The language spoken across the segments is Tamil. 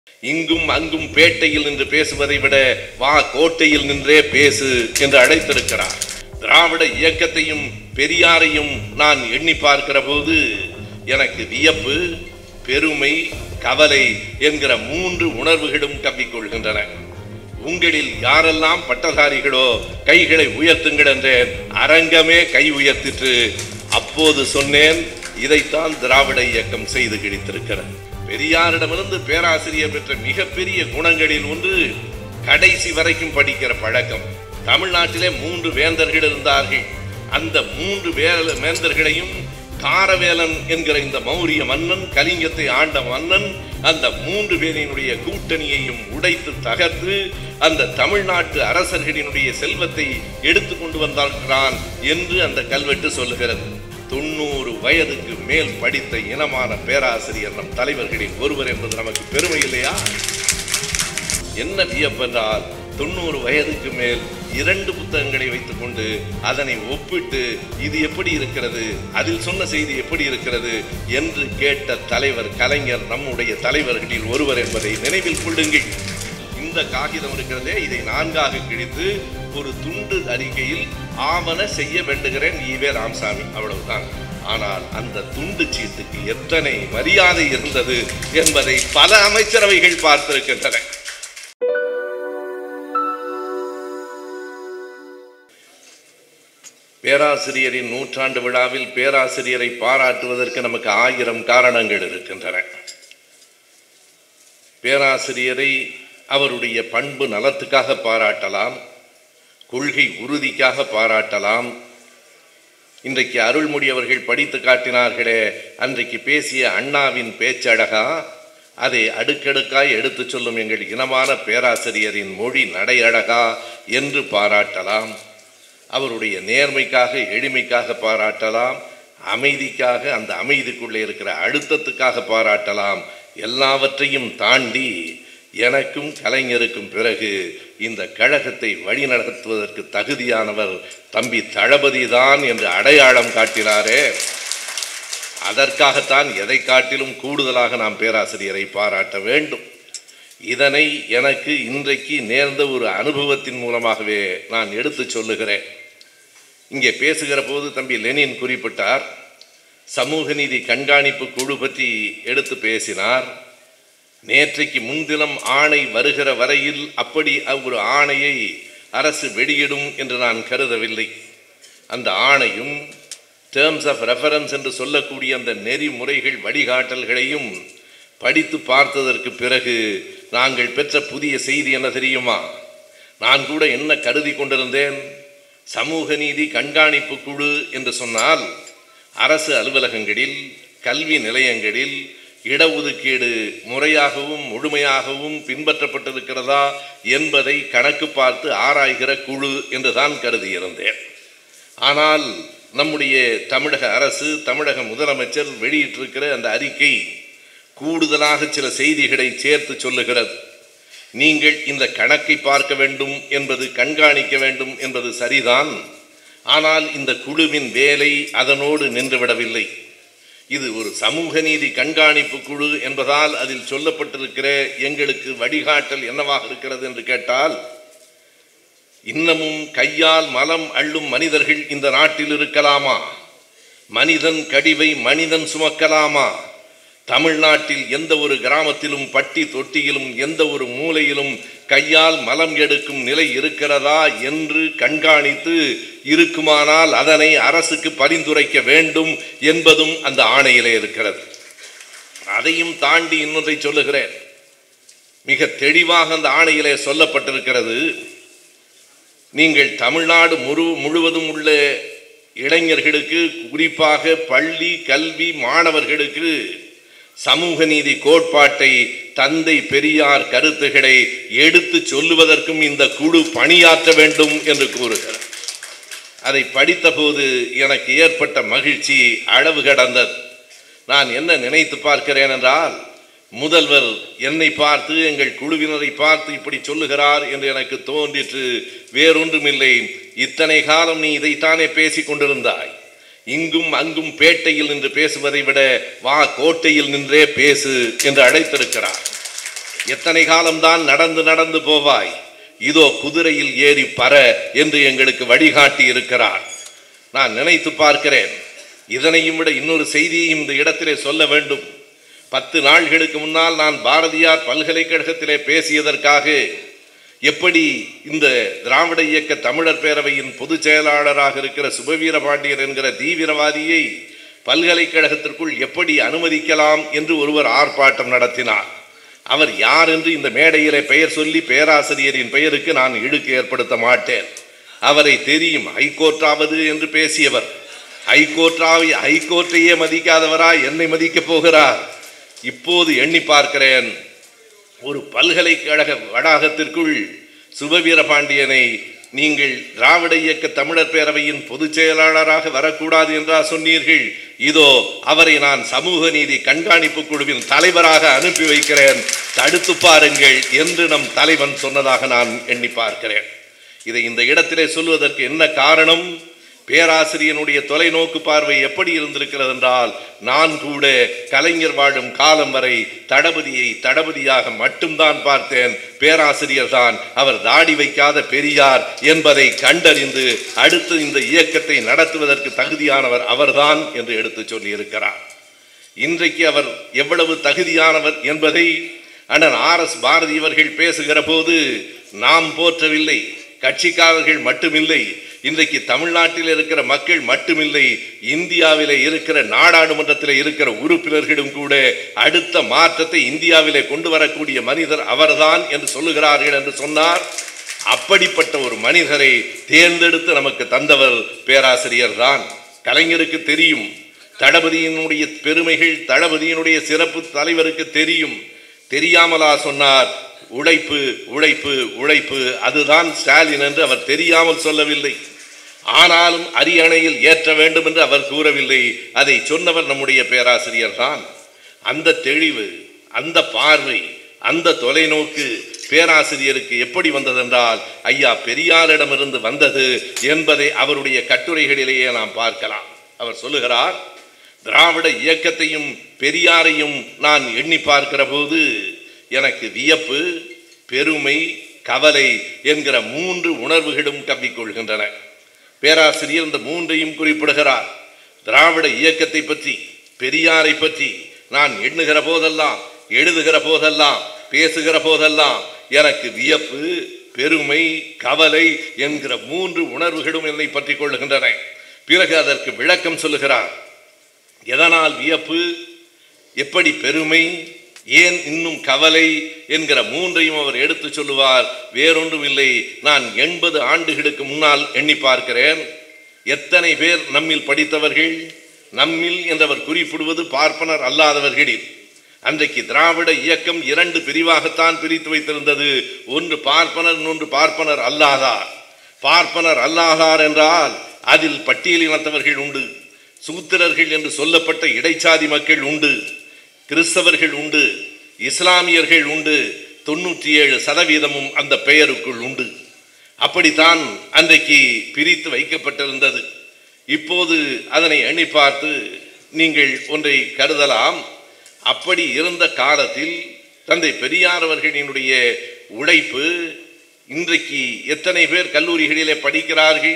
இங்கும் அங்கும் பேட்டையில் நின்று பேசுவதை விட வா கோட்டையில் நின்றே பேசு என்று அழைத்திருக்கிறார் திராவிட இயக்கத்தையும் பெரியாரையும் நான் எண்ணி பார்க்கிற போது எனக்கு வியப்பு பெருமை கவலை என்கிற மூன்று உணர்வுகளும் கவ்விக்கொள்கின்றன உங்களில் யாரெல்லாம் பட்டதாரிகளோ கைகளை உயர்த்துங்கள் என்றேன் அரங்கமே கை உயர்த்திற்று அப்போது சொன்னேன் இதைத்தான் திராவிட இயக்கம் செய்து கிழித்திருக்கிறது பெரியாரிடமிருந்து பேராசிரியர் பெற்ற மிகப்பெரிய குணங்களில் ஒன்று கடைசி வரைக்கும் படிக்கிற பழக்கம் தமிழ்நாட்டிலே மூன்று வேந்தர்கள் இருந்தார்கள் அந்த மூன்று வே- வேந்தர்களையும் காரவேலன் என்கிற இந்த மௌரிய மன்னன் கலிங்கத்தை ஆண்ட மன்னன் அந்த மூன்று பேரினுடைய கூட்டணியையும் உடைத்து தகர்த்து அந்த தமிழ்நாட்டு அரசர்களினுடைய செல்வத்தை எடுத்து கொண்டு வந்திருக்கிறான் என்று அந்த கல்வெட்டு சொல்லுகிறது தொண்ணூறு வயதுக்கு மேல் படித்த இனமான பேராசிரியர் நம் தலைவர்களில் ஒருவர் என்பது நமக்கு பெருமை இல்லையா என்ன வியப்பென்றால் தொண்ணூறு வயதுக்கு மேல் இரண்டு புத்தகங்களை வைத்துக்கொண்டு அதனை ஒப்பிட்டு இது எப்படி இருக்கிறது அதில் சொன்ன செய்தி எப்படி இருக்கிறது என்று கேட்ட தலைவர் கலைஞர் நம்முடைய தலைவர்களில் ஒருவர் என்பதை நினைவில் கொள்ளுங்கள் இந்த காகிதம் இருக்கிறதே இதை நான்காக கிழித்து ஒரு துண்டு அறிக்கையில் ஆவண செய்ய வேண்டுகிறேன் ஈவே ராமசாமி அவ்வளவுதான் ஆனால் அந்த துண்டு சீட்டுக்கு எத்தனை மரியாதை இருந்தது என்பதை பல அமைச்சரவைகள் பார்த்திருக்கின்றன பேராசிரியரின் நூற்றாண்டு விழாவில் பேராசிரியரை பாராட்டுவதற்கு நமக்கு ஆயிரம் காரணங்கள் இருக்கின்றன பேராசிரியரை அவருடைய பண்பு நலத்துக்காக பாராட்டலாம் கொள்கை உறுதிக்காக பாராட்டலாம் இன்றைக்கு அருள்மொழி அவர்கள் படித்து காட்டினார்களே அன்றைக்கு பேசிய அண்ணாவின் பேச்சழகா அதை அடுக்கடுக்காய் எடுத்துச் சொல்லும் எங்கள் இனமான பேராசிரியரின் மொழி நடையழகா என்று பாராட்டலாம் அவருடைய நேர்மைக்காக எளிமைக்காக பாராட்டலாம் அமைதிக்காக அந்த அமைதிக்குள்ளே இருக்கிற அழுத்தத்துக்காக பாராட்டலாம் எல்லாவற்றையும் தாண்டி எனக்கும் கலைஞருக்கும் பிறகு இந்த கழகத்தை வழிநடத்துவதற்கு தகுதியானவர் தம்பி தளபதி தான் என்று அடையாளம் காட்டினாரே அதற்காகத்தான் எதை காட்டிலும் கூடுதலாக நாம் பேராசிரியரை பாராட்ட வேண்டும் இதனை எனக்கு இன்றைக்கு நேர்ந்த ஒரு அனுபவத்தின் மூலமாகவே நான் எடுத்துச் சொல்லுகிறேன் இங்கே பேசுகிற போது தம்பி லெனின் குறிப்பிட்டார் சமூக நீதி கண்காணிப்பு குழு பற்றி எடுத்து பேசினார் நேற்றைக்கு முன்தினம் ஆணை வருகிற வரையில் அப்படி ஒரு ஆணையை அரசு வெளியிடும் என்று நான் கருதவில்லை அந்த ஆணையும் டேர்ம்ஸ் ஆஃப் ரெஃபரன்ஸ் என்று சொல்லக்கூடிய அந்த நெறிமுறைகள் வழிகாட்டல்களையும் படித்து பார்த்ததற்கு பிறகு நாங்கள் பெற்ற புதிய செய்தி என்ன தெரியுமா நான் கூட என்ன கருதி கொண்டிருந்தேன் சமூக நீதி கண்காணிப்பு குழு என்று சொன்னால் அரசு அலுவலகங்களில் கல்வி நிலையங்களில் இடஒதுக்கீடு முறையாகவும் முழுமையாகவும் பின்பற்றப்பட்டிருக்கிறதா என்பதை கணக்கு பார்த்து ஆராய்கிற குழு என்று தான் கருதியிருந்தேன் ஆனால் நம்முடைய தமிழக அரசு தமிழக முதலமைச்சர் வெளியிட்டிருக்கிற அந்த அறிக்கை கூடுதலாக சில செய்திகளை சேர்த்து சொல்லுகிறது நீங்கள் இந்த கணக்கை பார்க்க வேண்டும் என்பது கண்காணிக்க வேண்டும் என்பது சரிதான் ஆனால் இந்த குழுவின் வேலை அதனோடு நின்றுவிடவில்லை இது ஒரு சமூக நீதி கண்காணிப்பு குழு என்பதால் அதில் சொல்லப்பட்டிருக்கிற எங்களுக்கு வழிகாட்டல் என்னவாக இருக்கிறது என்று கேட்டால் இன்னமும் கையால் மலம் அள்ளும் மனிதர்கள் இந்த நாட்டில் இருக்கலாமா மனிதன் கடிவை மனிதன் சுமக்கலாமா தமிழ்நாட்டில் எந்த ஒரு கிராமத்திலும் பட்டி தொட்டியிலும் எந்த ஒரு மூலையிலும் கையால் மலம் எடுக்கும் நிலை இருக்கிறதா என்று கண்காணித்து இருக்குமானால் அதனை அரசுக்கு பரிந்துரைக்க வேண்டும் என்பதும் அந்த ஆணையிலே இருக்கிறது அதையும் தாண்டி இன்னொன்றை சொல்லுகிறேன் மிக தெளிவாக அந்த ஆணையிலே சொல்லப்பட்டிருக்கிறது நீங்கள் தமிழ்நாடு முழு முழுவதும் உள்ள இளைஞர்களுக்கு குறிப்பாக பள்ளி கல்வி மாணவர்களுக்கு சமூக நீதி கோட்பாட்டை தந்தை பெரியார் கருத்துக்களை எடுத்து சொல்லுவதற்கும் இந்த குழு பணியாற்ற வேண்டும் என்று கூறுகிறார் அதை படித்தபோது எனக்கு ஏற்பட்ட மகிழ்ச்சி அளவு கடந்தது நான் என்ன நினைத்து பார்க்கிறேன் என்றால் முதல்வர் என்னை பார்த்து எங்கள் குழுவினரை பார்த்து இப்படி சொல்லுகிறார் என்று எனக்கு தோன்றிற்று வேறொன்றுமில்லை இத்தனை காலம் நீ இதைத்தானே பேசிக் கொண்டிருந்தாய் இங்கும் அங்கும் பேட்டையில் நின்று பேசுவதை விட வா கோட்டையில் நின்றே பேசு என்று அழைத்திருக்கிறார் எத்தனை காலம்தான் நடந்து நடந்து போவாய் இதோ குதிரையில் ஏறி பற என்று எங்களுக்கு வழிகாட்டி இருக்கிறார் நான் நினைத்து பார்க்கிறேன் இதனையும் விட இன்னொரு செய்தியையும் இந்த இடத்திலே சொல்ல வேண்டும் பத்து நாள்களுக்கு முன்னால் நான் பாரதியார் பல்கலைக்கழகத்திலே பேசியதற்காக எப்படி இந்த திராவிட இயக்க தமிழர் பேரவையின் பொதுச் செயலாளராக இருக்கிற சுபவீர பாண்டியர் என்கிற தீவிரவாதியை பல்கலைக்கழகத்திற்குள் எப்படி அனுமதிக்கலாம் என்று ஒருவர் ஆர்ப்பாட்டம் நடத்தினார் அவர் யார் என்று இந்த மேடையிலே பெயர் சொல்லி பேராசிரியரின் பெயருக்கு நான் இழுக்கு ஏற்படுத்த மாட்டேன் அவரை தெரியும் ஹைகோர்ட்டாவது என்று பேசியவர் ஹைகோர்ட்டாவை ஹைகோர்ட்டையே மதிக்காதவரா என்னை மதிக்கப் போகிறார் இப்போது எண்ணி பார்க்கிறேன் ஒரு பல்கலைக்கழக வளாகத்திற்குள் சுபவீர பாண்டியனை நீங்கள் திராவிட இயக்க தமிழர் பேரவையின் பொதுச் செயலாளராக வரக்கூடாது என்றா சொன்னீர்கள் இதோ அவரை நான் சமூக நீதி கண்காணிப்பு குழுவின் தலைவராக அனுப்பி வைக்கிறேன் தடுத்து பாருங்கள் என்று நம் தலைவன் சொன்னதாக நான் எண்ணி பார்க்கிறேன் இதை இந்த இடத்திலே சொல்வதற்கு என்ன காரணம் பேராசிரியனுடைய தொலைநோக்கு பார்வை எப்படி இருந்திருக்கிறது என்றால் நான் கூட கலைஞர் வாழும் காலம் வரை தளபதியை தளபதியாக மட்டும்தான் பார்த்தேன் பேராசிரியர் தான் அவர் தாடி வைக்காத பெரியார் என்பதை கண்டறிந்து அடுத்து இந்த இயக்கத்தை நடத்துவதற்கு தகுதியானவர் அவர்தான் என்று எடுத்து சொல்லியிருக்கிறார் இன்றைக்கு அவர் எவ்வளவு தகுதியானவர் என்பதை அண்ணன் ஆர் எஸ் பாரதி அவர்கள் பேசுகிற போது நாம் போற்றவில்லை கட்சிக்காரர்கள் மட்டுமில்லை இன்றைக்கு தமிழ்நாட்டில் இருக்கிற மக்கள் மட்டுமில்லை இந்தியாவிலே இருக்கிற நாடாளுமன்றத்தில் இருக்கிற உறுப்பினர்களும் கூட அடுத்த மாற்றத்தை இந்தியாவிலே கொண்டு வரக்கூடிய மனிதர் அவர்தான் என்று சொல்லுகிறார்கள் என்று சொன்னார் அப்படிப்பட்ட ஒரு மனிதரை தேர்ந்தெடுத்து நமக்கு தந்தவர் பேராசிரியர் தான் கலைஞருக்கு தெரியும் தளபதியினுடைய பெருமைகள் தளபதியினுடைய சிறப்பு தலைவருக்கு தெரியும் தெரியாமலா சொன்னார் உழைப்பு உழைப்பு உழைப்பு அதுதான் ஸ்டாலின் என்று அவர் தெரியாமல் சொல்லவில்லை ஆனாலும் அரியணையில் ஏற்ற வேண்டும் என்று அவர் கூறவில்லை அதை சொன்னவர் நம்முடைய பேராசிரியர் தான் அந்த தெளிவு அந்த பார்வை அந்த தொலைநோக்கு பேராசிரியருக்கு எப்படி வந்ததென்றால் ஐயா பெரியாரிடமிருந்து வந்தது என்பதை அவருடைய கட்டுரைகளிலேயே நாம் பார்க்கலாம் அவர் சொல்லுகிறார் திராவிட இயக்கத்தையும் பெரியாரையும் நான் எண்ணி பார்க்கிற போது எனக்கு வியப்பு பெருமை கவலை என்கிற மூன்று உணர்வுகளும் கவ்விக்கொள்கின்றன பேராசிரியர் இந்த மூன்றையும் குறிப்பிடுகிறார் திராவிட இயக்கத்தை பற்றி பெரியாரை பற்றி நான் எண்ணுகிற போதெல்லாம் எழுதுகிற போதெல்லாம் பேசுகிற போதெல்லாம் எனக்கு வியப்பு பெருமை கவலை என்கிற மூன்று உணர்வுகளும் என்னை பற்றி கொள்ளுகின்றன பிறகு அதற்கு விளக்கம் சொல்லுகிறார் எதனால் வியப்பு எப்படி பெருமை ஏன் இன்னும் கவலை என்கிற மூன்றையும் அவர் எடுத்து சொல்லுவார் வேறொன்றும் இல்லை நான் எண்பது ஆண்டுகளுக்கு முன்னால் எண்ணி பார்க்கிறேன் எத்தனை பேர் நம்மில் படித்தவர்கள் நம்மில் என்றவர் குறிப்பிடுவது பார்ப்பனர் அல்லாதவர்களில் அன்றைக்கு திராவிட இயக்கம் இரண்டு பிரிவாகத்தான் பிரித்து வைத்திருந்தது ஒன்று பார்ப்பனர் இன்னொன்று பார்ப்பனர் அல்லாதார் பார்ப்பனர் அல்லாதார் என்றால் அதில் பட்டியலினத்தவர்கள் உண்டு சூத்திரர்கள் என்று சொல்லப்பட்ட இடைச்சாதி மக்கள் உண்டு கிறிஸ்தவர்கள் உண்டு இஸ்லாமியர்கள் உண்டு தொண்ணூற்றி ஏழு சதவீதமும் அந்த பெயருக்குள் உண்டு அப்படித்தான் அன்றைக்கு பிரித்து வைக்கப்பட்டிருந்தது இப்போது அதனை எண்ணி பார்த்து நீங்கள் ஒன்றை கருதலாம் அப்படி இருந்த காலத்தில் தந்தை பெரியார் அவர்களினுடைய உழைப்பு இன்றைக்கு எத்தனை பேர் கல்லூரிகளிலே படிக்கிறார்கள்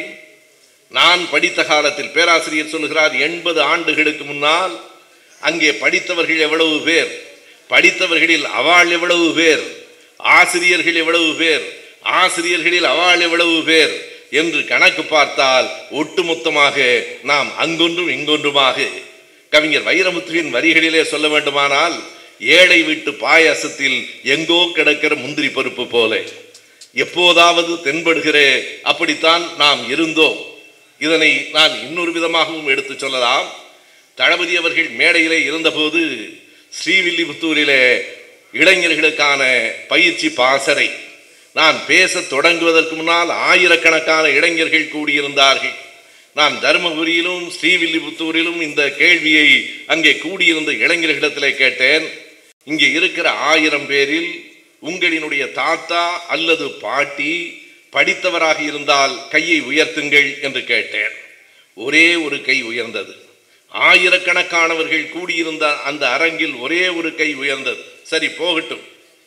நான் படித்த காலத்தில் பேராசிரியர் சொல்லுகிறார் எண்பது ஆண்டுகளுக்கு முன்னால் அங்கே படித்தவர்கள் எவ்வளவு பேர் படித்தவர்களில் அவாள் எவ்வளவு பேர் ஆசிரியர்கள் எவ்வளவு பேர் ஆசிரியர்களில் அவாள் எவ்வளவு பேர் என்று கணக்கு பார்த்தால் ஒட்டுமொத்தமாக நாம் அங்கொன்றும் இங்கொன்றுமாக கவிஞர் வைரமுத்துவின் வரிகளிலே சொல்ல வேண்டுமானால் ஏழை வீட்டு பாயாசத்தில் எங்கோ கிடக்கிற முந்திரி பருப்பு போல எப்போதாவது தென்படுகிற அப்படித்தான் நாம் இருந்தோம் இதனை நான் இன்னொரு விதமாகவும் எடுத்து சொல்லலாம் தளபதி அவர்கள் மேடையிலே இருந்தபோது ஸ்ரீவில்லிபுத்தூரிலே இளைஞர்களுக்கான பயிற்சி பாசறை நான் பேசத் தொடங்குவதற்கு முன்னால் ஆயிரக்கணக்கான இளைஞர்கள் கூடியிருந்தார்கள் நான் தருமபுரியிலும் ஸ்ரீவில்லிபுத்தூரிலும் இந்த கேள்வியை அங்கே கூடியிருந்த இளைஞர்களிடத்திலே கேட்டேன் இங்கே இருக்கிற ஆயிரம் பேரில் உங்களினுடைய தாத்தா அல்லது பாட்டி படித்தவராக இருந்தால் கையை உயர்த்துங்கள் என்று கேட்டேன் ஒரே ஒரு கை உயர்ந்தது ஆயிரக்கணக்கானவர்கள் கூடியிருந்த அந்த அரங்கில் ஒரே ஒரு கை உயர்ந்தது சரி போகட்டும்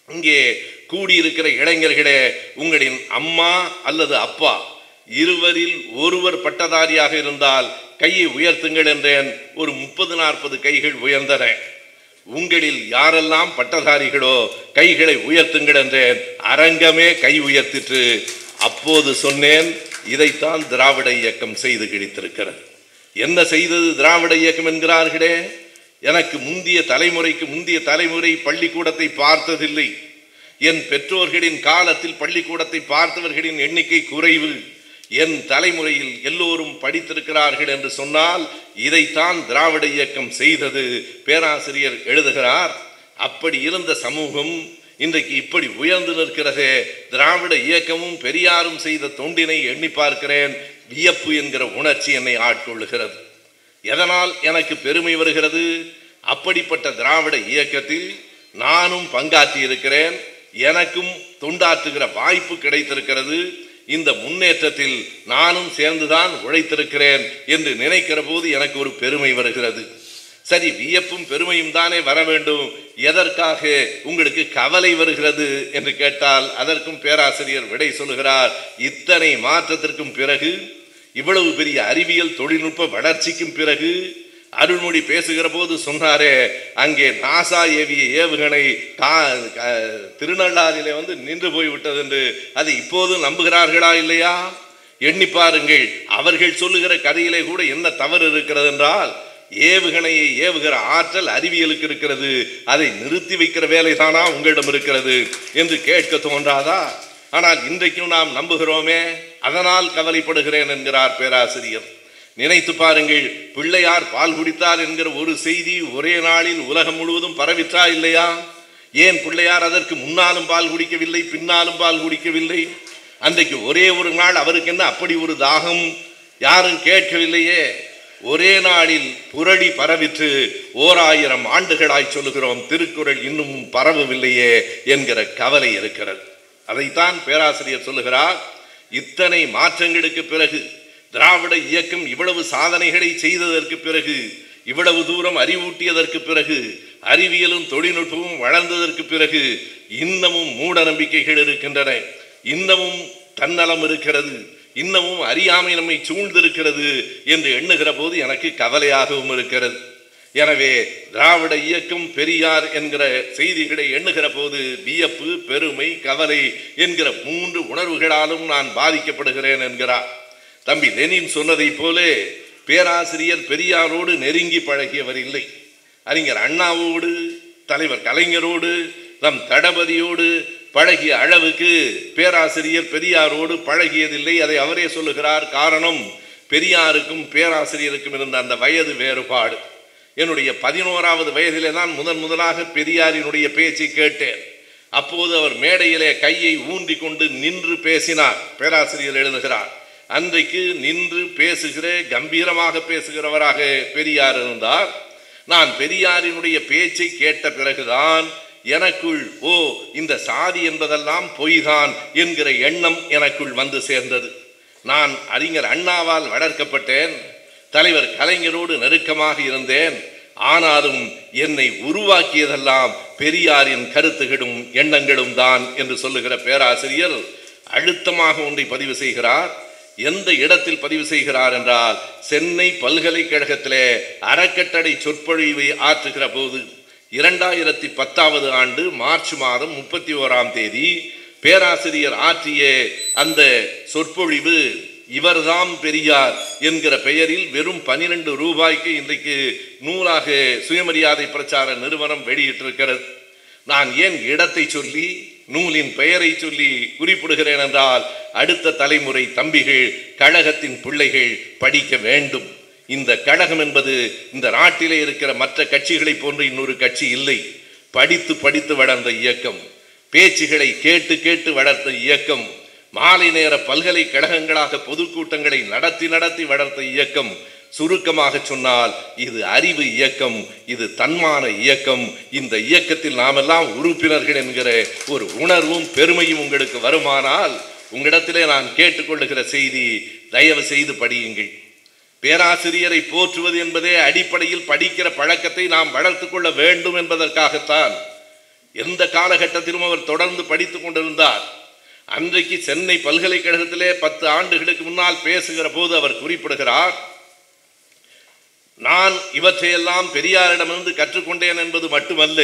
இங்கே கூடியிருக்கிற இளைஞர்களே உங்களின் அம்மா அல்லது அப்பா இருவரில் ஒருவர் பட்டதாரியாக இருந்தால் கையை உயர்த்துங்கள் என்றேன் ஒரு முப்பது நாற்பது கைகள் உயர்ந்தன உங்களில் யாரெல்லாம் பட்டதாரிகளோ கைகளை உயர்த்துங்கள் என்றேன் அரங்கமே கை உயர்த்திற்று அப்போது சொன்னேன் இதைத்தான் திராவிட இயக்கம் செய்து கிழித்திருக்கிறது என்ன செய்தது திராவிட இயக்கம் என்கிறார்களே எனக்கு முந்திய தலைமுறைக்கு முந்திய தலைமுறை பள்ளிக்கூடத்தை பார்த்ததில்லை என் பெற்றோர்களின் காலத்தில் பள்ளிக்கூடத்தை பார்த்தவர்களின் எண்ணிக்கை குறைவு என் தலைமுறையில் எல்லோரும் படித்திருக்கிறார்கள் என்று சொன்னால் இதைத்தான் திராவிட இயக்கம் செய்தது பேராசிரியர் எழுதுகிறார் அப்படி இருந்த சமூகம் இன்றைக்கு இப்படி உயர்ந்து நிற்கிறதே திராவிட இயக்கமும் பெரியாரும் செய்த தொண்டினை எண்ணி பார்க்கிறேன் வியப்பு என்கிற உணர்ச்சி என்னை ஆட்கொள்ளுகிறது எதனால் எனக்கு பெருமை வருகிறது அப்படிப்பட்ட திராவிட இயக்கத்தில் நானும் பங்காற்றி இருக்கிறேன் எனக்கும் தொண்டாற்றுகிற வாய்ப்பு கிடைத்திருக்கிறது இந்த முன்னேற்றத்தில் நானும் சேர்ந்துதான் உழைத்திருக்கிறேன் என்று நினைக்கிற போது எனக்கு ஒரு பெருமை வருகிறது சரி வியப்பும் பெருமையும் தானே வர வேண்டும் எதற்காக உங்களுக்கு கவலை வருகிறது என்று கேட்டால் அதற்கும் பேராசிரியர் விடை சொல்லுகிறார் இத்தனை மாற்றத்திற்கும் பிறகு இவ்வளவு பெரிய அறிவியல் தொழில்நுட்ப வளர்ச்சிக்கும் பிறகு அருள்மொழி பேசுகிற போது சொன்னாரே அங்கே நாசா ஏவிய ஏவுகணை கா க- திருநள்ளாறிலே வந்து நின்று போய்விட்டது என்று அதை இப்போது நம்புகிறார்களா இல்லையா எண்ணி பாருங்கள் அவர்கள் சொல்லுகிற கதையிலே கூட என்ன தவறு இருக்கிறது என்றால் ஏவுகணையை ஏவுகிற ஆற்றல் அறிவியலுக்கு இருக்கிறது அதை நிறுத்தி வைக்கிற வேலை தானா உங்களிடம் இருக்கிறது என்று கேட்க தோன்றாதா ஆனால் இன்றைக்கும் நாம் நம்புகிறோமே அதனால் கவலைப்படுகிறேன் என்கிறார் பேராசிரியர் நினைத்து பாருங்கள் பிள்ளையார் பால் குடித்தார் என்கிற ஒரு செய்தி ஒரே நாளில் உலகம் முழுவதும் பரவிற்றா இல்லையா ஏன் பிள்ளையார் அதற்கு முன்னாலும் பால் குடிக்கவில்லை பின்னாலும் பால் குடிக்கவில்லை அன்றைக்கு ஒரே ஒரு நாள் அவருக்கு என்ன அப்படி ஒரு தாகம் யாரும் கேட்கவில்லையே ஒரே நாளில் புரடி பரவிற்று ஓர் ஆயிரம் ஆண்டுகளாய் சொல்லுகிறோம் திருக்குறள் இன்னும் பரவவில்லையே என்கிற கவலை இருக்கிறது அதைத்தான் பேராசிரியர் சொல்லுகிறார் இத்தனை மாற்றங்களுக்கு பிறகு திராவிட இயக்கம் இவ்வளவு சாதனைகளை செய்ததற்கு பிறகு இவ்வளவு தூரம் அறிவூட்டியதற்கு பிறகு அறிவியலும் தொழில்நுட்பமும் வளர்ந்ததற்கு பிறகு இன்னமும் மூட நம்பிக்கைகள் இருக்கின்றன இன்னமும் தன்னலம் இருக்கிறது இன்னமும் அறியாமை நம்மை சூழ்ந்திருக்கிறது என்று எண்ணுகிற போது எனக்கு கவலையாகவும் இருக்கிறது எனவே திராவிட இயக்கம் பெரியார் என்கிற செய்திகளை எண்ணுகிற போது வியப்பு பெருமை கவலை என்கிற மூன்று உணர்வுகளாலும் நான் பாதிக்கப்படுகிறேன் என்கிறார் தம்பி லெனின் சொன்னதைப் போலே பேராசிரியர் பெரியாரோடு நெருங்கி பழகியவர் இல்லை அறிஞர் அண்ணாவோடு தலைவர் கலைஞரோடு நம் தளபதியோடு பழகிய அளவுக்கு பேராசிரியர் பெரியாரோடு பழகியதில்லை அதை அவரே சொல்லுகிறார் காரணம் பெரியாருக்கும் பேராசிரியருக்கும் இருந்த அந்த வயது வேறுபாடு என்னுடைய பதினோராவது வயதிலே தான் முதன் முதலாக பெரியாரினுடைய பேச்சை கேட்டேன் அப்போது அவர் மேடையிலே கையை ஊன்றி கொண்டு நின்று பேசினார் பேராசிரியர் எழுதுகிறார் அன்றைக்கு நின்று பேசுகிற கம்பீரமாக பேசுகிறவராக பெரியார் இருந்தார் நான் பெரியாரினுடைய பேச்சை கேட்ட பிறகுதான் எனக்குள் ஓ இந்த சாதி என்பதெல்லாம் பொய்தான் என்கிற எண்ணம் எனக்குள் வந்து சேர்ந்தது நான் அறிஞர் அண்ணாவால் வளர்க்கப்பட்டேன் தலைவர் கலைஞரோடு நெருக்கமாக இருந்தேன் ஆனாலும் என்னை உருவாக்கியதெல்லாம் பெரியாரின் கருத்துகளும் எண்ணங்களும் தான் என்று சொல்லுகிற பேராசிரியர் அழுத்தமாக ஒன்றை பதிவு செய்கிறார் எந்த இடத்தில் பதிவு செய்கிறார் என்றால் சென்னை பல்கலைக்கழகத்திலே அறக்கட்டளை சொற்பொழிவை ஆற்றுகிற போது இரண்டாயிரத்தி பத்தாவது ஆண்டு மார்ச் மாதம் முப்பத்தி ஓராம் தேதி பேராசிரியர் ஆற்றிய அந்த சொற்பொழிவு இவர்தாம் பெரியார் என்கிற பெயரில் வெறும் பனிரெண்டு ரூபாய்க்கு இன்றைக்கு நூலாக சுயமரியாதை பிரச்சார நிறுவனம் வெளியிட்டிருக்கிறது நான் ஏன் இடத்தை சொல்லி நூலின் பெயரை சொல்லி குறிப்பிடுகிறேன் என்றால் அடுத்த தலைமுறை தம்பிகள் கழகத்தின் பிள்ளைகள் படிக்க வேண்டும் இந்த கழகம் என்பது இந்த நாட்டிலே இருக்கிற மற்ற கட்சிகளைப் போன்று இன்னொரு கட்சி இல்லை படித்து படித்து வளர்ந்த இயக்கம் பேச்சுகளை கேட்டு கேட்டு வளர்த்த இயக்கம் மாலை நேர பல்கலைக்கழகங்களாக பொதுக்கூட்டங்களை நடத்தி நடத்தி வளர்த்த இயக்கம் சுருக்கமாக சொன்னால் இது அறிவு இயக்கம் இது தன்மான இயக்கம் இந்த இயக்கத்தில் நாமெல்லாம் உறுப்பினர்கள் என்கிற ஒரு உணர்வும் பெருமையும் உங்களுக்கு வருமானால் உங்களிடத்திலே நான் கேட்டுக்கொள்ளுகிற செய்தி தயவு செய்து படியுங்கள் பேராசிரியரை போற்றுவது என்பதே அடிப்படையில் படிக்கிற பழக்கத்தை நாம் வளர்த்து கொள்ள வேண்டும் என்பதற்காகத்தான் எந்த காலகட்டத்திலும் அவர் தொடர்ந்து படித்துக் கொண்டிருந்தார் அன்றைக்கு சென்னை பல்கலைக்கழகத்திலே பத்து ஆண்டுகளுக்கு முன்னால் பேசுகிற போது அவர் குறிப்பிடுகிறார் நான் இவற்றையெல்லாம் பெரியாரிடமிருந்து கற்றுக்கொண்டேன் என்பது மட்டுமல்ல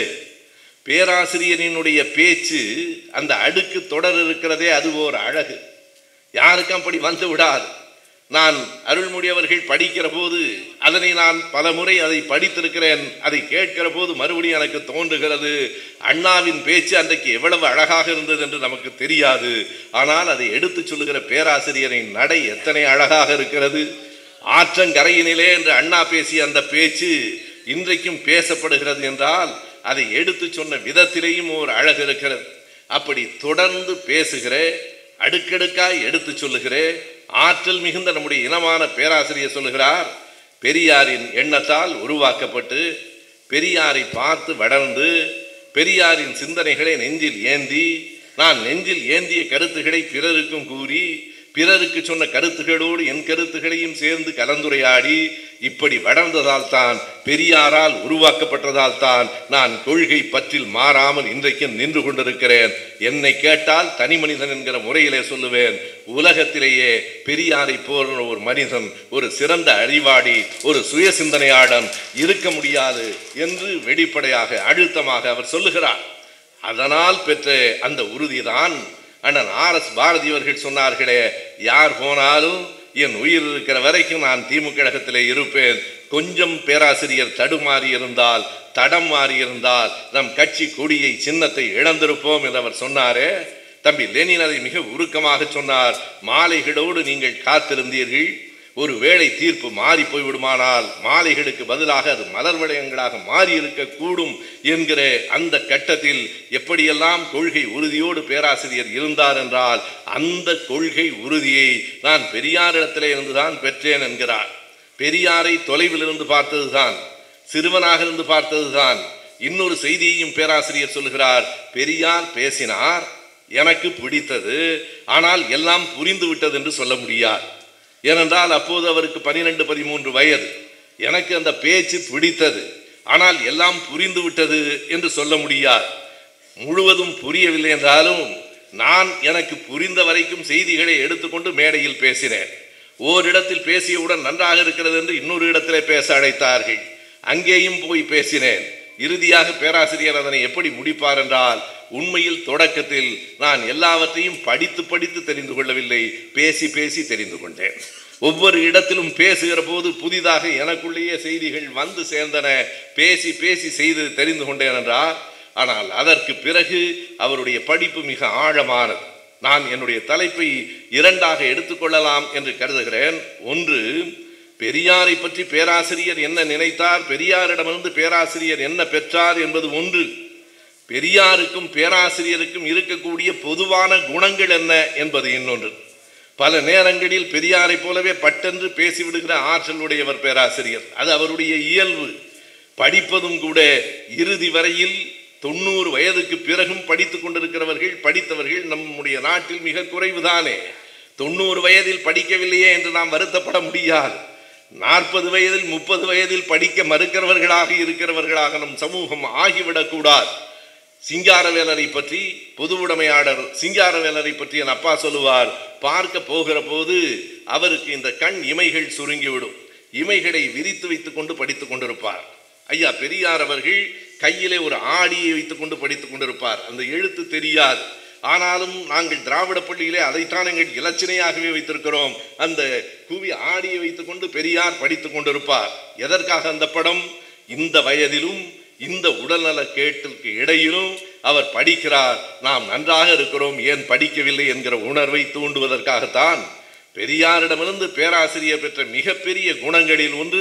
பேராசிரியரினுடைய பேச்சு அந்த அடுக்கு தொடர் இருக்கிறதே அது ஒரு அழகு யாருக்கும் அப்படி வந்து விடாது நான் அருள்மொழி அவர்கள் படிக்கிற போது அதனை நான் பல முறை அதை படித்திருக்கிறேன் அதை கேட்கிற போது மறுபடியும் எனக்கு தோன்றுகிறது அண்ணாவின் பேச்சு அன்றைக்கு எவ்வளவு அழகாக இருந்தது என்று நமக்கு தெரியாது ஆனால் அதை எடுத்துச் சொல்லுகிற பேராசிரியரின் நடை எத்தனை அழகாக இருக்கிறது ஆற்றங்கரையினிலே என்று அண்ணா பேசிய அந்த பேச்சு இன்றைக்கும் பேசப்படுகிறது என்றால் அதை எடுத்து சொன்ன விதத்திலேயும் ஒரு அழகு இருக்கிறது அப்படி தொடர்ந்து பேசுகிற அடுக்கடுக்காய் எடுத்து சொல்லுகிற ஆற்றல் மிகுந்த நம்முடைய இனமான பேராசிரியர் சொல்லுகிறார் பெரியாரின் எண்ணத்தால் உருவாக்கப்பட்டு பெரியாரை பார்த்து வளர்ந்து பெரியாரின் சிந்தனைகளை நெஞ்சில் ஏந்தி நான் நெஞ்சில் ஏந்திய கருத்துக்களை பிறருக்கும் கூறி பிறருக்கு சொன்ன கருத்துகளோடு என் கருத்துகளையும் சேர்ந்து கலந்துரையாடி இப்படி வளர்ந்ததால் தான் பெரியாரால் உருவாக்கப்பட்டதால் தான் நான் கொள்கை பற்றில் மாறாமல் இன்றைக்கும் நின்று கொண்டிருக்கிறேன் என்னை கேட்டால் தனி மனிதன் என்கிற முறையிலே சொல்லுவேன் உலகத்திலேயே பெரியாரை போன்ற ஒரு மனிதன் ஒரு சிறந்த அறிவாடி ஒரு சுய சிந்தனையாளன் இருக்க முடியாது என்று வெளிப்படையாக அழுத்தமாக அவர் சொல்லுகிறார் அதனால் பெற்ற அந்த உறுதிதான் அண்ணன் ஆர் எஸ் பாரதி அவர்கள் சொன்னார்களே யார் போனாலும் என் உயிர் இருக்கிற வரைக்கும் நான் திமுக கழகத்திலே இருப்பேன் கொஞ்சம் பேராசிரியர் தடுமாறி இருந்தால் தடம் மாறி இருந்தால் நம் கட்சி கொடியை சின்னத்தை இழந்திருப்போம் என்று அவர் சொன்னாரே தம்பி லெனின் அதை மிக உருக்கமாக சொன்னார் மாலைகளோடு நீங்கள் காத்திருந்தீர்கள் ஒரு வேளை தீர்ப்பு மாறி போய்விடுமானால் மாலைகளுக்கு பதிலாக அது மலர் வளையங்களாக மாறி இருக்கக்கூடும் என்கிற அந்த கட்டத்தில் எப்படியெல்லாம் கொள்கை உறுதியோடு பேராசிரியர் இருந்தார் என்றால் அந்த கொள்கை உறுதியை நான் பெரியாரிடத்திலே இருந்துதான் பெற்றேன் என்கிறார் பெரியாரை தொலைவில் இருந்து பார்த்ததுதான் சிறுவனாக இருந்து பார்த்ததுதான் இன்னொரு செய்தியையும் பேராசிரியர் சொல்கிறார் பெரியார் பேசினார் எனக்கு பிடித்தது ஆனால் எல்லாம் புரிந்து விட்டது என்று சொல்ல முடியாது ஏனென்றால் அப்போது அவருக்கு பனிரெண்டு பதிமூன்று வயது எனக்கு அந்த பேச்சு பிடித்தது ஆனால் எல்லாம் புரிந்து விட்டது என்று சொல்ல முடியாது முழுவதும் புரியவில்லை என்றாலும் நான் எனக்கு புரிந்த வரைக்கும் செய்திகளை எடுத்துக்கொண்டு மேடையில் பேசினேன் ஓரிடத்தில் பேசியவுடன் நன்றாக இருக்கிறது என்று இன்னொரு இடத்திலே பேச அழைத்தார்கள் அங்கேயும் போய் பேசினேன் இறுதியாக பேராசிரியர் அதனை எப்படி முடிப்பார் என்றால் உண்மையில் தொடக்கத்தில் நான் எல்லாவற்றையும் படித்து படித்து தெரிந்து கொள்ளவில்லை பேசி பேசி தெரிந்து கொண்டேன் ஒவ்வொரு இடத்திலும் பேசுகிற போது புதிதாக எனக்குள்ளேயே செய்திகள் வந்து சேர்ந்தன பேசி பேசி செய்து தெரிந்து கொண்டேன் என்றார் ஆனால் அதற்கு பிறகு அவருடைய படிப்பு மிக ஆழமானது நான் என்னுடைய தலைப்பை இரண்டாக எடுத்துக்கொள்ளலாம் என்று கருதுகிறேன் ஒன்று பெரியாரை பற்றி பேராசிரியர் என்ன நினைத்தார் பெரியாரிடமிருந்து பேராசிரியர் என்ன பெற்றார் என்பது ஒன்று பெரியாருக்கும் பேராசிரியருக்கும் இருக்கக்கூடிய பொதுவான குணங்கள் என்ன என்பது இன்னொன்று பல நேரங்களில் பெரியாரை போலவே பட்டென்று பேசிவிடுகிற ஆற்றல் உடையவர் பேராசிரியர் அது அவருடைய இயல்பு படிப்பதும் கூட இறுதி வரையில் தொண்ணூறு வயதுக்கு பிறகும் படித்துக் கொண்டிருக்கிறவர்கள் படித்தவர்கள் நம்முடைய நாட்டில் மிக குறைவுதானே தொண்ணூறு வயதில் படிக்கவில்லையே என்று நாம் வருத்தப்பட முடியாது நாற்பது வயதில் முப்பது வயதில் படிக்க மறுக்கிறவர்களாக இருக்கிறவர்களாக நம் சமூகம் ஆகிவிடக்கூடாது சிங்காரவேலரை பற்றி பொது உடைமையாளர் சிங்காரவேலரை பற்றி என் அப்பா சொல்லுவார் பார்க்க போகிற போது அவருக்கு இந்த கண் இமைகள் சுருங்கிவிடும் இமைகளை விரித்து வைத்துக் கொண்டு படித்துக் கொண்டிருப்பார் ஐயா பெரியார் அவர்கள் கையிலே ஒரு ஆடியை வைத்துக் கொண்டு படித்துக் கொண்டிருப்பார் அந்த எழுத்து தெரியாது ஆனாலும் நாங்கள் திராவிட பள்ளியிலே அதைத்தான் எங்கள் இலச்சினையாகவே வைத்திருக்கிறோம் அந்த குவி ஆடியை வைத்துக் கொண்டு பெரியார் படித்துக் கொண்டிருப்பார் எதற்காக அந்த படம் இந்த வயதிலும் இந்த உடல்நல கேட்டிற்கு இடையிலும் அவர் படிக்கிறார் நாம் நன்றாக இருக்கிறோம் ஏன் படிக்கவில்லை என்கிற உணர்வை தூண்டுவதற்காகத்தான் பெரியாரிடமிருந்து பேராசிரியர் பெற்ற மிகப்பெரிய குணங்களில் ஒன்று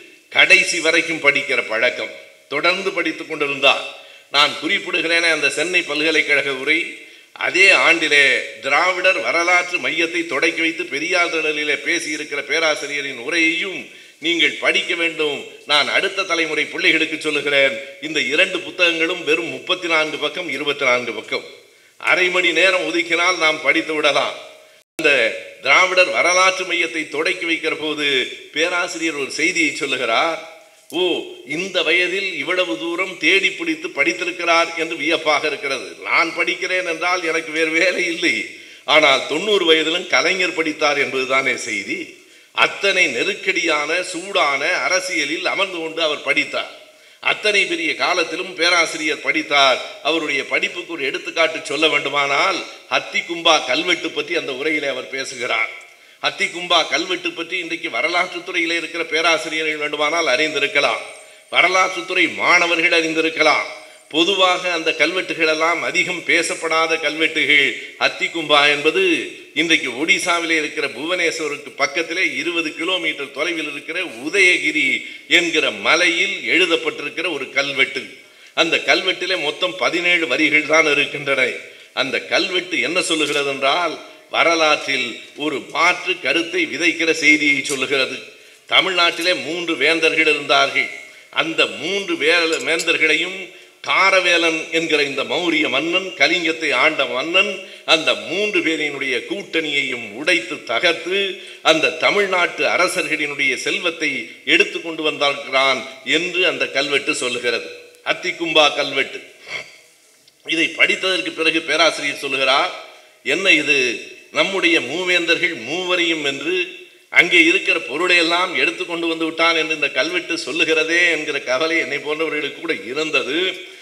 கடைசி வரைக்கும் படிக்கிற பழக்கம் தொடர்ந்து படித்துக் கொண்டிருந்தார் நான் குறிப்பிடுகிறேனே அந்த சென்னை பல்கலைக்கழக உரை அதே ஆண்டிலே திராவிடர் வரலாற்று மையத்தை தொடக்கி வைத்து பெரியார் திடலிலே பேசியிருக்கிற பேராசிரியரின் உரையையும் நீங்கள் படிக்க வேண்டும் நான் அடுத்த தலைமுறை பிள்ளைகளுக்கு சொல்லுகிறேன் இந்த இரண்டு புத்தகங்களும் வெறும் முப்பத்தி நான்கு பக்கம் இருபத்தி நான்கு பக்கம் அரை மணி நேரம் ஒதுக்கினால் நாம் படித்து விடலாம் அந்த திராவிடர் வரலாற்று மையத்தை தொடக்கி வைக்கிற போது பேராசிரியர் ஒரு செய்தியை சொல்லுகிறார் ஓ இந்த வயதில் இவ்வளவு தூரம் தேடி பிடித்து படித்திருக்கிறார் என்று வியப்பாக இருக்கிறது நான் படிக்கிறேன் என்றால் எனக்கு வேறு வேலை இல்லை ஆனால் தொண்ணூறு வயதிலும் கலைஞர் படித்தார் என்பதுதானே செய்தி அத்தனை நெருக்கடியான சூடான அரசியலில் அமர்ந்து கொண்டு அவர் படித்தார் அத்தனை பெரிய காலத்திலும் பேராசிரியர் படித்தார் அவருடைய படிப்புக்கு ஒரு எடுத்துக்காட்டு சொல்ல வேண்டுமானால் ஹத்தி கும்பா கல்வெட்டு பற்றி அந்த உரையிலே அவர் பேசுகிறார் ஹத்தி கும்பா கல்வெட்டு பற்றி இன்றைக்கு வரலாற்றுத் துறையிலே இருக்கிற பேராசிரியர்கள் வேண்டுமானால் அறிந்திருக்கலாம் வரலாற்றுத்துறை மாணவர்கள் அறிந்திருக்கலாம் பொதுவாக அந்த கல்வெட்டுகள் எல்லாம் அதிகம் பேசப்படாத கல்வெட்டுகள் அத்திக்கும்பா என்பது இன்றைக்கு ஒடிசாவிலே இருக்கிற புவனேஸ்வருக்கு பக்கத்திலே இருபது கிலோமீட்டர் தொலைவில் இருக்கிற உதயகிரி என்கிற மலையில் எழுதப்பட்டிருக்கிற ஒரு கல்வெட்டு அந்த கல்வெட்டிலே மொத்தம் பதினேழு வரிகள் தான் இருக்கின்றன அந்த கல்வெட்டு என்ன சொல்லுகிறது என்றால் வரலாற்றில் ஒரு மாற்று கருத்தை விதைக்கிற செய்தியை சொல்லுகிறது தமிழ்நாட்டிலே மூன்று வேந்தர்கள் இருந்தார்கள் அந்த மூன்று வே- வேந்தர்களையும் காரவேலன் என்கிற இந்த மௌரிய மன்னன் கலிங்கத்தை ஆண்ட மன்னன் அந்த மூன்று பேரினுடைய கூட்டணியையும் உடைத்து தகர்த்து அந்த தமிழ்நாட்டு அரசர்களினுடைய செல்வத்தை எடுத்து கொண்டு வந்திருக்கிறான் என்று அந்த கல்வெட்டு சொல்லுகிறது அத்திக்கும்பா கல்வெட்டு இதை படித்ததற்கு பிறகு பேராசிரியர் சொல்லுகிறார் என்ன இது நம்முடைய மூவேந்தர்கள் மூவரையும் என்று அங்கே இருக்கிற பொருளையெல்லாம் எடுத்து கொண்டு வந்து விட்டான் என்று இந்த கல்வெட்டு சொல்லுகிறதே என்கிற கவலை என்னை போன்றவர்களுக்கு கூட இருந்தது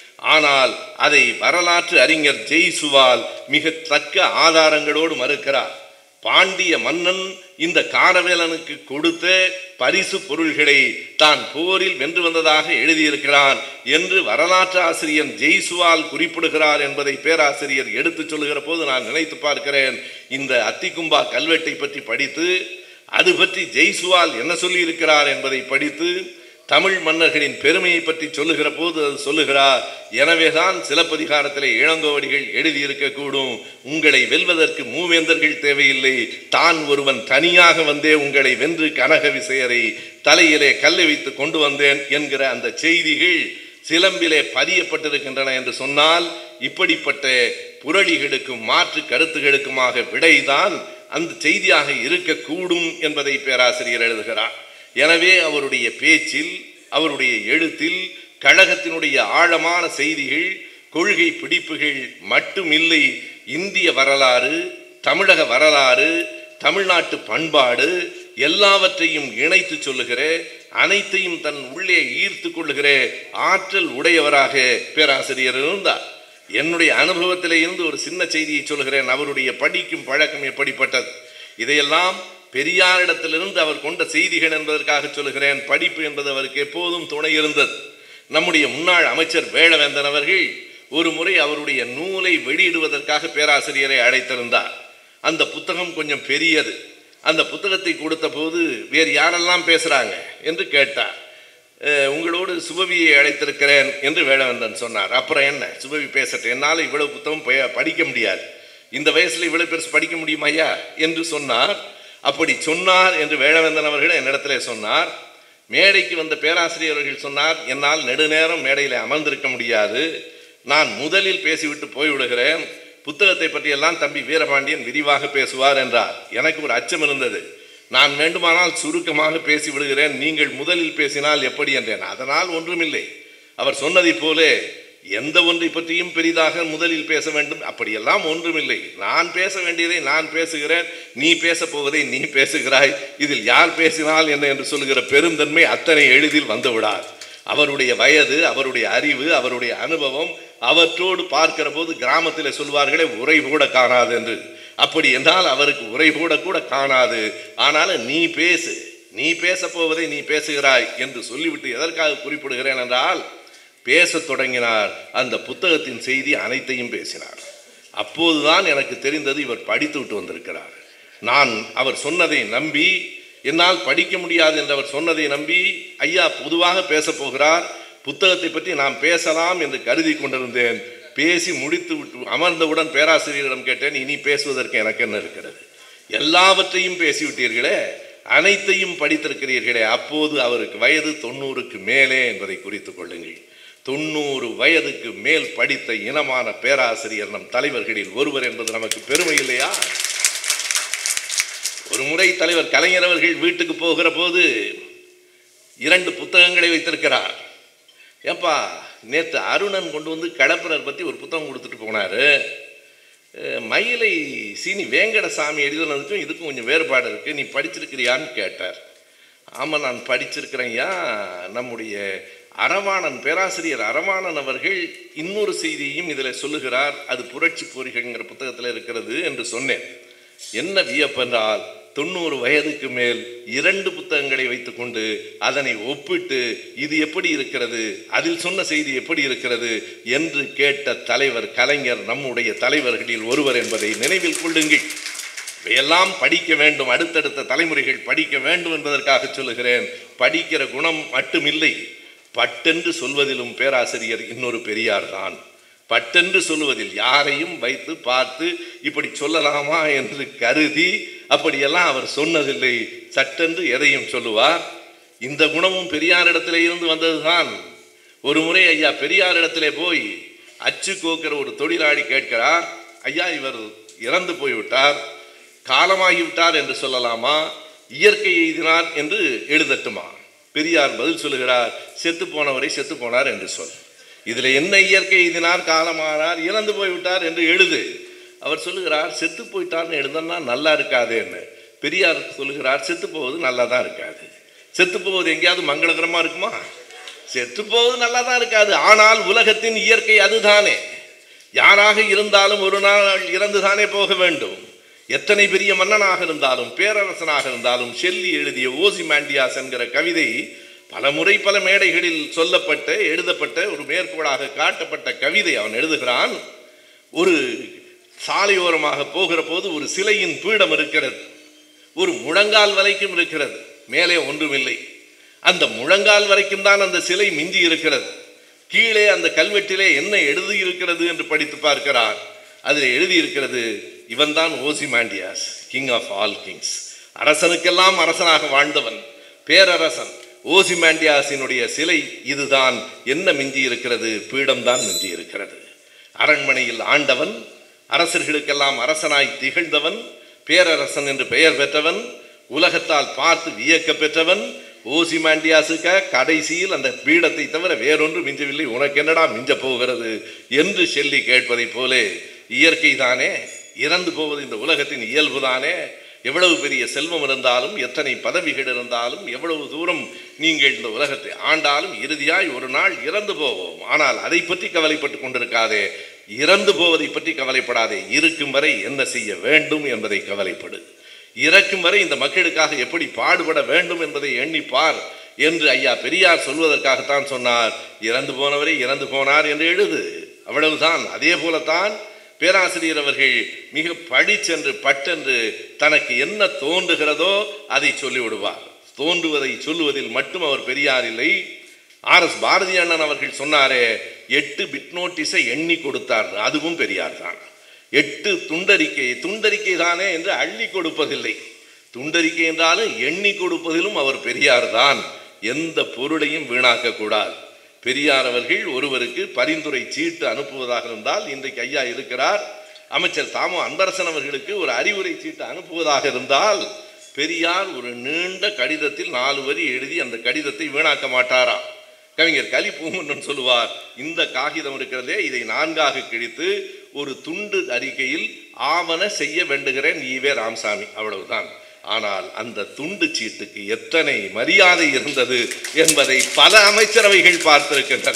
ஆனால் அதை வரலாற்று அறிஞர் ஜெய்சுவால் மிக தக்க ஆதாரங்களோடு மறுக்கிறார் பாண்டிய மன்னன் இந்த காரவேலனுக்கு கொடுத்த பரிசு பொருள்களை தான் போரில் வென்று வந்ததாக எழுதியிருக்கிறான் என்று வரலாற்று ஆசிரியர் ஜெய்சுவால் குறிப்பிடுகிறார் என்பதை பேராசிரியர் எடுத்துச் சொல்லுகிற போது நான் நினைத்து பார்க்கிறேன் இந்த அத்திக்கும்பா கல்வெட்டை பற்றி படித்து அது பற்றி ஜெய்சுவால் என்ன சொல்லியிருக்கிறார் என்பதை படித்து தமிழ் மன்னர்களின் பெருமையை பற்றி சொல்லுகிற போது அது சொல்லுகிறார் எனவேதான் சிலப்பதிகாரத்திலே இளங்கோவடிகள் எழுதியிருக்கக்கூடும் உங்களை வெல்வதற்கு மூவேந்தர்கள் தேவையில்லை தான் ஒருவன் தனியாக வந்தே உங்களை வென்று கனக விசையரை தலையிலே கல்லை வைத்து கொண்டு வந்தேன் என்கிற அந்த செய்திகள் சிலம்பிலே பதியப்பட்டிருக்கின்றன என்று சொன்னால் இப்படிப்பட்ட புரளிகளுக்கும் மாற்று கருத்துகளுக்குமாக விடைதான் அந்த செய்தியாக இருக்கக்கூடும் என்பதை பேராசிரியர் எழுதுகிறார் எனவே அவருடைய பேச்சில் அவருடைய எழுத்தில் கழகத்தினுடைய ஆழமான செய்திகள் கொள்கை பிடிப்புகள் மட்டுமில்லை இந்திய வரலாறு தமிழக வரலாறு தமிழ்நாட்டு பண்பாடு எல்லாவற்றையும் இணைத்து சொல்லுகிற அனைத்தையும் தன் உள்ளே ஈர்த்து கொள்ளுகிற ஆற்றல் உடையவராக பேராசிரியர் இருந்தார் என்னுடைய அனுபவத்திலே இருந்து ஒரு சின்ன செய்தியை சொல்கிறேன் அவருடைய படிக்கும் பழக்கம் எப்படிப்பட்டது இதையெல்லாம் பெரியாரிடத்திலிருந்து அவர் கொண்ட செய்திகள் என்பதற்காக சொல்கிறேன் படிப்பு என்பது அவருக்கு எப்போதும் துணை இருந்தது நம்முடைய முன்னாள் அமைச்சர் வேளவேந்தன் அவர்கள் ஒரு முறை அவருடைய நூலை வெளியிடுவதற்காக பேராசிரியரை அழைத்திருந்தார் அந்த புத்தகம் கொஞ்சம் பெரியது அந்த புத்தகத்தை கொடுத்த போது வேறு யாரெல்லாம் பேசுறாங்க என்று கேட்டார் அஹ், உங்களோடு சுபவியை அழைத்திருக்கிறேன் என்று வேளவேந்தன் சொன்னார் அப்புறம் என்ன சுபவி பேசட்டும் என்னால் இவ்வளவு புத்தகம் பய- படிக்க முடியாது இந்த வயசுல இவ்வளவு பெருசு படிக்க முடியுமா ஐயா என்று சொன்னார் அப்படி சொன்னார் என்று வேளவேந்தன் அவர்கள் என்னிடத்திலே சொன்னார் மேடைக்கு வந்த பேராசிரியர்கள் சொன்னார் என்னால் நெடுநேரம் மேடையில் அமர்ந்திருக்க முடியாது நான் முதலில் பேசிவிட்டு போய்விடுகிறேன் புத்தகத்தை பற்றியெல்லாம் தம்பி வீரபாண்டியன் விரிவாக பேசுவார் என்றார் எனக்கு ஒரு அச்சம் இருந்தது நான் வேண்டுமானால் சுருக்கமாக பேசி விடுகிறேன் நீங்கள் முதலில் பேசினால் எப்படி என்றேன் அதனால் ஒன்றுமில்லை அவர் சொன்னதைப் போல எந்த ஒன்றை பற்றியும் பெரிதாக முதலில் பேச வேண்டும் அப்படியெல்லாம் ஒன்றுமில்லை நான் பேச வேண்டியதை நான் பேசுகிறேன் நீ பேசப் போவதை நீ பேசுகிறாய் இதில் யார் பேசினால் என்ன என்று சொல்லுகிற பெருந்தன்மை அத்தனை எளிதில் வந்துவிடார் அவருடைய வயது அவருடைய அறிவு அவருடைய அனுபவம் அவற்றோடு பார்க்கிற போது கிராமத்தில் சொல்வார்களே உரை கூட காணாது என்று அப்படி என்றால் அவருக்கு உரை கூட கூட காணாது ஆனாலும் நீ பேசு நீ பேசப் போவதை நீ பேசுகிறாய் என்று சொல்லிவிட்டு எதற்காக குறிப்பிடுகிறேன் என்றால் பேசத் தொடங்கினார் அந்த புத்தகத்தின் செய்தி அனைத்தையும் பேசினார் அப்போதுதான் எனக்கு தெரிந்தது இவர் படித்து விட்டு வந்திருக்கிறார் நான் அவர் சொன்னதை நம்பி என்னால் படிக்க முடியாது என்று அவர் சொன்னதை நம்பி ஐயா பொதுவாக பேசப் போகிறார் புத்தகத்தை பற்றி நாம் பேசலாம் என்று கருதி கொண்டிருந்தேன் பேசி முடித்து விட்டு அமர்ந்தவுடன் பேராசிரியரிடம் கேட்டேன் இனி பேசுவதற்கு எனக்கு என்ன இருக்கிறது எல்லாவற்றையும் பேசிவிட்டீர்களே அனைத்தையும் படித்திருக்கிறீர்களே அப்போது அவருக்கு வயது தொண்ணூறுக்கு மேலே என்பதை குறித்துக் கொள்ளுங்கள் தொண்ணூறு வயதுக்கு மேல் படித்த இனமான பேராசிரியர் நம் தலைவர்களில் ஒருவர் என்பது நமக்கு பெருமை இல்லையா ஒரு முறை தலைவர் கலைஞர் அவர்கள் வீட்டுக்கு போகிற போது இரண்டு புத்தகங்களை வைத்திருக்கிறார் ஏப்பா நேற்று அருணன் கொண்டு வந்து கடப்பரர் பற்றி ஒரு புத்தகம் கொடுத்துட்டு போனார் மயிலை சீனி வேங்கடசாமி எழுதுனதுக்கும் இதுக்கும் கொஞ்சம் வேறுபாடு இருக்குது நீ படிச்சிருக்கிறியான்னு கேட்டார் ஆமாம் நான் படிச்சிருக்கிறேன்யா நம்முடைய அரவாணன் பேராசிரியர் அரவாணன் அவர்கள் இன்னொரு செய்தியையும் இதில் சொல்லுகிறார் அது புரட்சி பொறிகள்ங்கிற புத்தகத்தில் இருக்கிறது என்று சொன்னேன் என்ன வியப்பென்றால் தொண்ணூறு வயதுக்கு மேல் இரண்டு புத்தகங்களை வைத்துக்கொண்டு அதனை ஒப்பிட்டு இது எப்படி இருக்கிறது அதில் சொன்ன செய்தி எப்படி இருக்கிறது என்று கேட்ட தலைவர் கலைஞர் நம்முடைய தலைவர்களில் ஒருவர் என்பதை நினைவில் கொள்ளுங்கள் இவையெல்லாம் படிக்க வேண்டும் அடுத்தடுத்த தலைமுறைகள் படிக்க வேண்டும் என்பதற்காக சொல்லுகிறேன் படிக்கிற குணம் மட்டுமில்லை பட்டென்று சொல்வதிலும் பேராசிரியர் இன்னொரு பெரியார் தான் பட்டென்று சொல்லுவதில் யாரையும் வைத்து பார்த்து இப்படி சொல்லலாமா என்று கருதி அப்படியெல்லாம் அவர் சொன்னதில்லை சட்டென்று எதையும் சொல்லுவார் இந்த குணமும் பெரியாரிடத்திலே இருந்து வந்ததுதான் ஒரு முறை ஐயா பெரியாரிடத்திலே போய் அச்சு கோக்கிற ஒரு தொழிலாளி கேட்கிறார் ஐயா இவர் இறந்து போய்விட்டார் காலமாகிவிட்டார் என்று சொல்லலாமா இயற்கை எய்தினார் என்று எழுதட்டுமா பெரியார் பதில் சொல்லுகிறார் செத்து போனவரை செத்து போனார் என்று சொல் இதுல என்ன இயற்கை எய்தினார் காலமானார் இறந்து போய்விட்டார் என்று எழுது அவர் சொல்லுகிறார் செத்து போயிட்டார்னு எழுதனா நல்லா இருக்காதேன்னு பெரியார் சொல்லுகிறார் செத்து போவது நல்லா தான் இருக்காது செத்து போவது எங்கேயாவது மங்களகரமா இருக்குமா செத்து போவது நல்லா தான் இருக்காது ஆனால் உலகத்தின் இயற்கை அதுதானே யாராக இருந்தாலும் ஒரு நாள் இறந்துதானே போக வேண்டும் எத்தனை பெரிய மன்னனாக இருந்தாலும் பேரரசனாக இருந்தாலும் ஷெல்லி எழுதிய ஓசி மாண்டியாஸ் என்கிற கவிதை பல முறை பல மேடைகளில் சொல்லப்பட்ட எழுதப்பட்ட ஒரு மேற்கோளாக காட்டப்பட்ட கவிதை அவன் எழுதுகிறான் ஒரு சாலையோரமாக போகிற போது ஒரு சிலையின் பீடம் இருக்கிறது ஒரு முழங்கால் வரைக்கும் இருக்கிறது மேலே ஒன்றுமில்லை அந்த முழங்கால் வரைக்கும் தான் அந்த சிலை மிஞ்சி இருக்கிறது கீழே அந்த கல்வெட்டிலே என்ன எழுதியிருக்கிறது என்று படித்து பார்க்கிறார் அதில் எழுதியிருக்கிறது இவன்தான் Ozymandias king of all kings அரசனுக்கெல்லாம் அரசனாக வாழ்ந்தவன் பேரரசன் ஓசி மாண்டியாஸினுடைய சிலை இதுதான் என்ன மிஞ்சி இருக்கிறது பீடம்தான் மிஞ்சி இருக்கிறது அரண்மனையில் ஆண்டவன் அரசர்களுக்கெல்லாம் அரசனாய் திகழ்ந்தவன் பேரரசன் என்று பெயர் பெற்றவன் உலகத்தால் பார்த்து வியக்க பெற்றவன் ஓசி மாண்டியாசுக்க கடைசியில் அந்த பீடத்தை தவிர வேறொன்று மிஞ்சவில்லை உனக்கு என்னடா மிஞ்ச போகிறது என்று சொல்லி கேட்பதைப் போலே இயற்கை தானே இறந்து போவது இந்த உலகத்தின் இயல்பு தானே எவ்வளவு பெரிய செல்வம் இருந்தாலும் எத்தனை பதவிகள் இருந்தாலும் எவ்வளவு தூரம் நீங்கள் இந்த உலகத்தை ஆண்டாலும் இறுதியாய் ஒரு நாள் இறந்து போவோம் ஆனால் அதை பற்றி கவலைப்பட்டு கொண்டிருக்காதே இறந்து போவதை பற்றி கவலைப்படாதே இருக்கும் வரை என்ன செய்ய வேண்டும் என்பதை கவலைப்படு இறக்கும் வரை இந்த மக்களுக்காக எப்படி பாடுபட வேண்டும் என்பதை எண்ணிப்பார் என்று ஐயா பெரியார் சொல்வதற்காகத்தான் சொன்னார் இறந்து போனவரை இறந்து போனார் என்று எழுது அவ்வளவுதான் அதே போலத்தான் பேராசிரியர் அவர்கள் மிக படிச்சென்று பட்டென்று தனக்கு என்ன தோன்றுகிறதோ அதை சொல்லிவிடுவார் தோன்றுவதை சொல்லுவதில் மட்டும் அவர் பெரியார் இல்லை ஆர் எஸ் பாரதி அண்ணன் அவர்கள் சொன்னாரே எட்டு பிட் நோட்டீஸை எண்ணி கொடுத்தார் அதுவும் பெரியார் தான் எட்டு துண்டறிக்கை துண்டறிக்கை தானே என்று அள்ளி கொடுப்பதில்லை துண்டறிக்கை என்றாலும் எண்ணி கொடுப்பதிலும் அவர் பெரியார் தான் எந்த பொருளையும் வீணாக்க கூடாது பெரியார் அவர்கள் ஒருவருக்கு பரிந்துரை சீட்டு அனுப்புவதாக இருந்தால் இன்றைக்கு ஐயா இருக்கிறார் அமைச்சர் தாமோ அன்பரசன் அவர்களுக்கு ஒரு அறிவுரை சீட்டு அனுப்புவதாக இருந்தால் பெரியார் ஒரு நீண்ட கடிதத்தில் நாலு வரி எழுதி அந்த கடிதத்தை வீணாக்க மாட்டாரா கவிஞர் கலி பூங்குன்றன் சொல்லுவார் இந்த காகிதம் இருக்கிறதே இதை நான்காக கிழித்து ஒரு துண்டு அறிக்கையில் ஆவண செய்ய வேண்டுகிறேன் ஈவே ராமசாமி அவ்வளவுதான் ஆனால் அந்த துண்டு சீட்டுக்கு எத்தனை மரியாதை இருந்தது என்பதை பல அமைச்சரவைகள் பார்த்திருக்கின்றன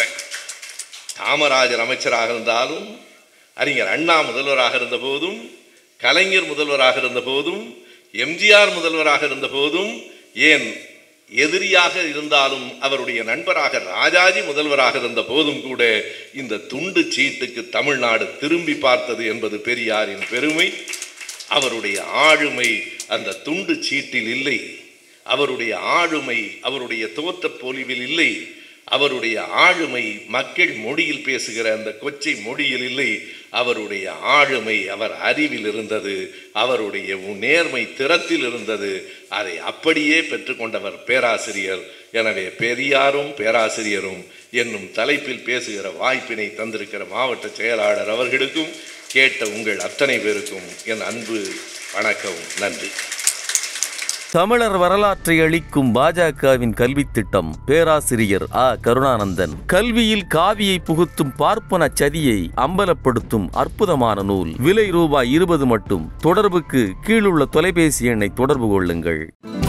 காமராஜர் அமைச்சராக இருந்தாலும் அறிஞர் அண்ணா முதல்வராக இருந்த போதும் கலைஞர் முதல்வராக இருந்த போதும் எம்ஜிஆர் முதல்வராக இருந்த போதும் ஏன் எதிரியாக இருந்தாலும் அவருடைய நண்பராக ராஜாஜி முதல்வராக இருந்த போதும் கூட இந்த துண்டு சீட்டுக்கு தமிழ்நாடு திரும்பி பார்த்தது என்பது பெரியாரின் பெருமை அவருடைய ஆளுமை அந்த துண்டு சீட்டில் இல்லை அவருடைய ஆளுமை அவருடைய தோற்றப் பொலிவில் இல்லை அவருடைய ஆளுமை மக்கள் மொழியில் பேசுகிற அந்த கொச்சை மொழியில் இல்லை அவருடைய ஆளுமை அவர் அறிவில் இருந்தது அவருடைய நேர்மை திறத்தில் இருந்தது அதை அப்படியே பெற்றுக்கொண்டவர் பேராசிரியர் எனவே பெரியாரும் பேராசிரியரும் என்னும் தலைப்பில் பேசுகிற வாய்ப்பினை தந்திருக்கிற மாவட்ட செயலாளர் அவர்களுக்கும் கேட்ட உங்கள் அத்தனை பேருக்கும் என் அன்பு வணக்கம் நன்றி தமிழர் வரலாற்றை அளிக்கும் பாஜகவின் கல்வித் திட்டம் பேராசிரியர் ஆ கருணானந்தன் கல்வியில் காவியை புகுத்தும் பார்ப்பன சதியை அம்பலப்படுத்தும் அற்புதமான நூல் விலை ரூபாய் இருபது மட்டும் தொடர்புக்கு கீழுள்ள தொலைபேசி எண்ணை தொடர்பு கொள்ளுங்கள்